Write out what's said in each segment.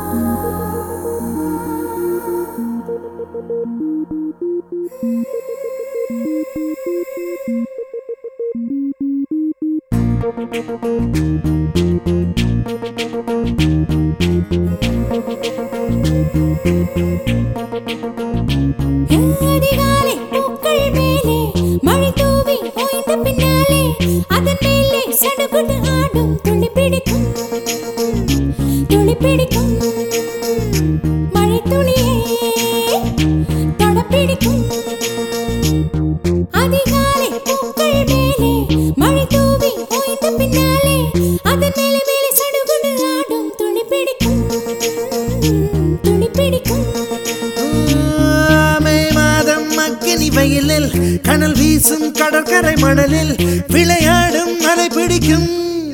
அதிகாலை பூக்கள் மேலே மழை தூவி ஓய்ந்த பின்னாலே அதன் மேலே சடுகுடு ஆடும் துளி பிடிக்கும் துளி பிடிக்கும் மழை துளியே தொட பிடிக்கும் அதிகாலை பூக்கள் மேலே மழை தூவி ஓய்ந்த பின்னாலே அதன் மேலே மேலே சடுகுடு ஆடும் துளி பிடிக்கும் துளி பிடிக்கும் மே மாதம் அக்கினி வெயிலில் கனல் வீசும் கடற்கரை மணலில் விளையாடும் மலை பிடிக்கும்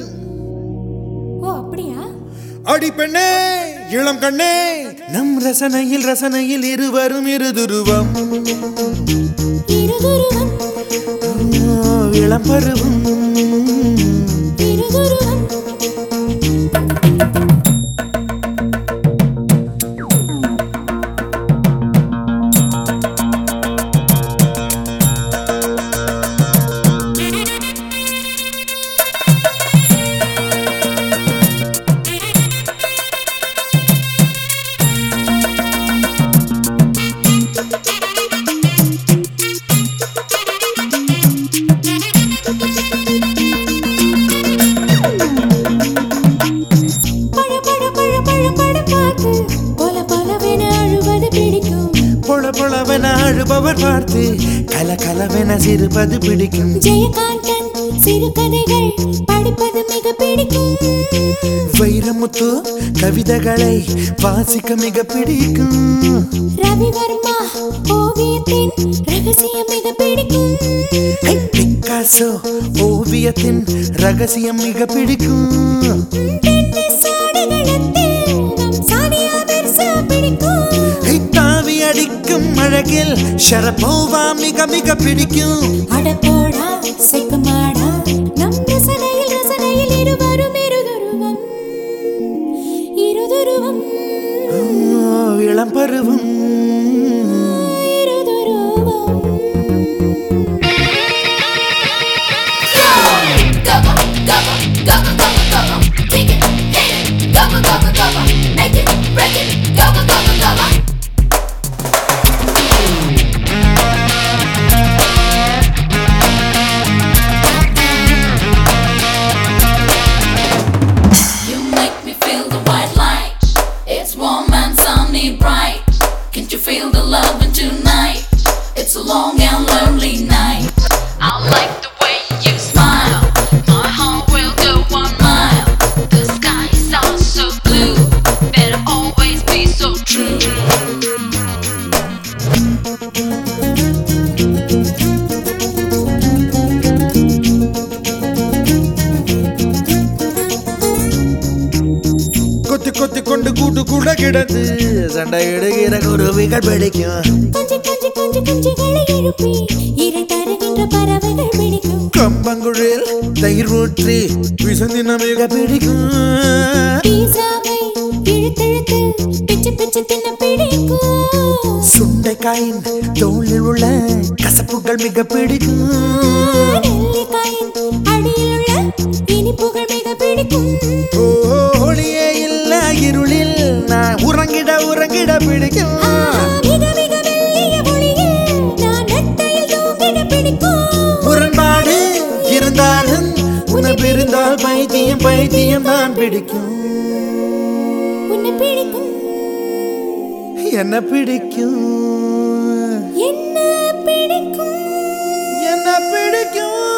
ஓ அப்படியா அடி பெண்ணே இளம் கண்ணே நம் ரசனையில் ரசனையில் இருவரும் இருதுருவம் இருதுருவம் இளம் பருவம் இருதுருவம் பழ பழ பழ பழ பழ பார்த்து பொல பொலவென அழுவது பிடிக்கும் பொல பொலவென அழுபவர் பார்த்து கல கலவென சிரிப்பது பிடிக்கும் ஜெயகாந்தன் சிறுகதைகள் படிப்பது மிக பிடிக்கும் வைரமுத்து கவிதைகளை வாசிக்க மிக பிடிக்கும் ரவிவர்மா ஓவியத்தின் ரகசியம் மிக பிடிக்கும் ஹை, பிக்காசோ ஓவியத்தின் ரகசியம் மிக பிடிக்கும் டென்னிஸ் ஆடுகளத்தில் நம் சானியா மிர்சா பிடிக்கும் ஹை, தாவி அடிக்கும் அழகில் ஷரபோவா மிக மிக பிடிக்கும் அட போடா செக்குமாடா நம் ரசனையில் ரசனையில் இருவரும் இருதுருவம் இருதுருவம் ஓ, இளம் பருவம் இருதுருவம் You make me feel the white light. It's warm and sunny bright. Can't you feel the love in tonight? It's a long and lonely night. I like the way you smile. My heart will go one mile. The sky is all so blue. Better always be so true. கொத்தி கொத்தி கொண்டு கூட்டு கூட கிடந்து சண்டை இடுகிற குருவிகள் பிடிக்கும் கொஞ்சி கொஞ்சி கொஞ்சி குஞ்சுகளை எழுப்பி இறை தருகின்ற பறவைகள் பிடிக்கும் கம்பங்குழில் தயிர் ஊற்றி விசந்தின மிக பிடிக்கும் பீஸாவை இழுத்தெழுத்து பிச்சு பிச்சு தின்ன பிடிக்கும் சுண்டைக்காயின் தோளில் உள்ள கசப்புகள் மிக பிடிக்கும் நெல்லிக்காயின் அடியில் உள்ள இனிப்புகள் மிக பிடிக்கும் ஓ, ஒளியே இல்ல இருளில் நான் உறங்கிட உறங்கிட பிடிக்கும் ஆ, மிக மிக மெல்லிய ஒளியில் நான் நெத்தையில் தூங்கிட பிடிக்கும் முரண்பாடு இருந்தாலும் உனக்கு இருந்தால் பைத்தியம் பைத்தியம் தான் பிடிக்கும் உன்னை பிடிக்கும் என்ன பிடிக்கும் என்ன பிடிக்கும் என்ன பிடிக்கும்